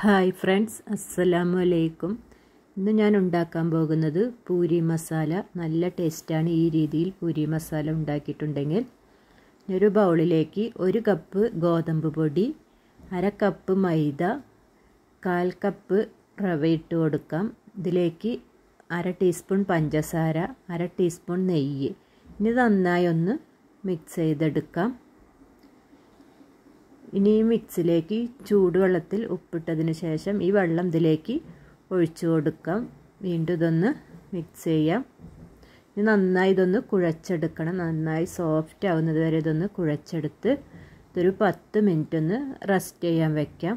hi friends അസ്സലാമു അലൈക്കും ഇന്ന് ഞാൻ ഉണ്ടാക്കാൻ പോകുന്നത് പൂരി മസാല നല്ല ടേസ്റ്റാണ് ഈ രീതിയിൽ പൂരി മസാല ഉണ്ടാക്കിയിട്ടുണ്ടെങ്കിൽ ഒരു ബൗളിലേക്ക് ഒരു കപ്പ് ഗോതമ്പ് പൊടി അര കപ്പ് മൈദ കാൽ കപ്പ് റവ ഇട്ട് കൊടുക്കാം ഇതിലേക്ക് അര ടീസ്പൂൺ പഞ്ചസാര അര ടീസ്പൂൺ നെയ്യ് ഇനി നന്നായി ഒന്ന് മിക്സ് ചെയ്തെടുക്കാം ഇനി ഈ മിക്സിലേക്ക് ചൂടുവെള്ളത്തിൽ ഉപ്പിട്ടതിന് ശേഷം ഈ വെള്ളം ഇതിലേക്ക് ഒഴിച്ചു കൊടുക്കാം വീണ്ടും ഇതൊന്ന് മിക്സ് ചെയ്യാം ഇനി നന്നായി ഇതൊന്ന് കുഴച്ചെടുക്കണം നന്നായി സോഫ്റ്റ് ആവുന്നത് വരെ ഇതൊന്ന് കുഴച്ചെടുത്ത് ഇതൊരു പത്ത് മിനിറ്റ് ഒന്ന് റെസ്റ്റ് ചെയ്യാൻ വെക്കാം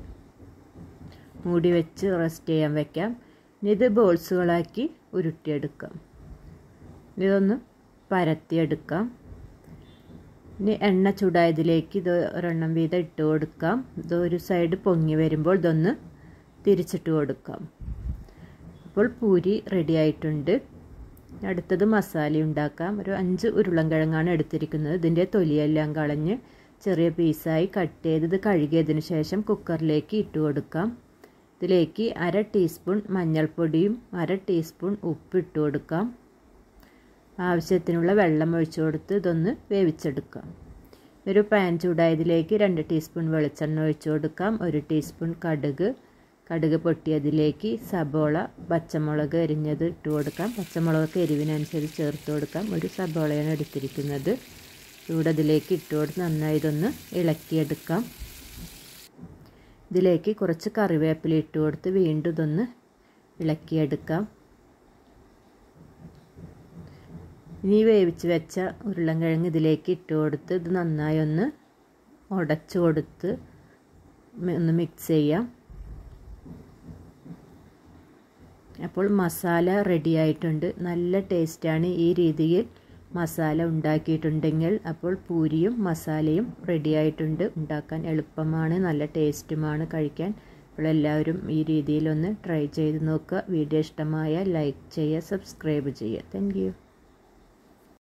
മൂടി വെച്ച് റെസ്റ്റ് ചെയ്യാൻ വെക്കാം ഇനി ഇത് ബോൾസുകളാക്കി ഉരുട്ടിയെടുക്കാം ഇതൊന്ന് പരത്തിയെടുക്കാം ഇനി എണ്ണ ചൂടായതിലേക്ക് ഇത് ഒരെണ്ണം വീതം ഇട്ട് കൊടുക്കാം ഇത് ഒരു സൈഡ് പൊങ്ങി വരുമ്പോൾ ഇതൊന്ന് തിരിച്ചിട്ട് കൊടുക്കാം അപ്പോൾ പൂരി റെഡി ആയിട്ടുണ്ട് അടുത്തത് മസാല ഉണ്ടാക്കാം ഒരു അഞ്ച് ഉരുളൻകിഴങ്ങാണ് എടുത്തിരിക്കുന്നത് ഇതിൻ്റെ തൊലിയെല്ലാം കളഞ്ഞ് ചെറിയ പീസായി കട്ട് ചെയ്ത് ഇത് കഴുകിയതിന് ശേഷം കുക്കറിലേക്ക് ഇട്ട് കൊടുക്കാം ഇതിലേക്ക് അര ടീസ്പൂൺ മഞ്ഞൾപ്പൊടിയും അര ടീസ്പൂൺ ഉപ്പ് ഇട്ട് കൊടുക്കാം ആവശ്യത്തിനുള്ള വെള്ളം ഒഴിച്ചു കൊടുത്ത് ഇതൊന്ന് വേവിച്ചെടുക്കാം ഒരു പാൻ ചൂടായതിലേക്ക് രണ്ട് ടീസ്പൂൺ വെളിച്ചെണ്ണ ഒഴിച്ചു കൊടുക്കാം ഒരു ടീസ്പൂൺ കടുക് കടുക് പൊട്ടിയതിലേക്ക് സബോള പച്ചമുളക് എരിഞ്ഞത് ഇട്ട് കൊടുക്കാം പച്ചമുളകൊക്കെ എരിവിനനുസരിച്ച് ചേർത്ത് കൊടുക്കാം ഒരു സബോളയാണ് എടുത്തിരിക്കുന്നത് ഇവിടെ ഇതിലേക്ക് ഇട്ട് കൊടുത്ത് നന്നായി ഇതൊന്ന് ഇളക്കിയെടുക്കാം ഇതിലേക്ക് കുറച്ച് കറിവേപ്പില ഇട്ട് കൊടുത്ത് വീണ്ടും ഇതൊന്ന് ഇളക്കിയെടുക്കാം ഇനി വേവിച്ച് വെച്ച ഉരുളൻകിഴങ്ങ് ഇതിലേക്ക് ഇട്ട് കൊടുത്ത് ഇത് നന്നായി ഒന്ന് ഉടച്ചു കൊടുത്ത് ഒന്ന് മിക്സ് ചെയ്യാം അപ്പോൾ മസാല റെഡി ആയിട്ടുണ്ട് നല്ല ടേസ്റ്റാണ് ഈ രീതിയിൽ മസാല ഉണ്ടാക്കിയിട്ടുണ്ടെങ്കിൽ അപ്പോൾ പൂരിയും മസാലയും റെഡി ആയിട്ടുണ്ട് ഉണ്ടാക്കാൻ എളുപ്പമാണ് നല്ല ടേസ്റ്റുമാണ് കഴിക്കാൻ അപ്പോൾ എല്ലാവരും ഈ രീതിയിലൊന്ന് ട്രൈ ചെയ്ത് നോക്കുക വീഡിയോ ഇഷ്ടമായ ലൈക്ക് ചെയ്യുക സബ്സ്ക്രൈബ് ചെയ്യുക താങ്ക്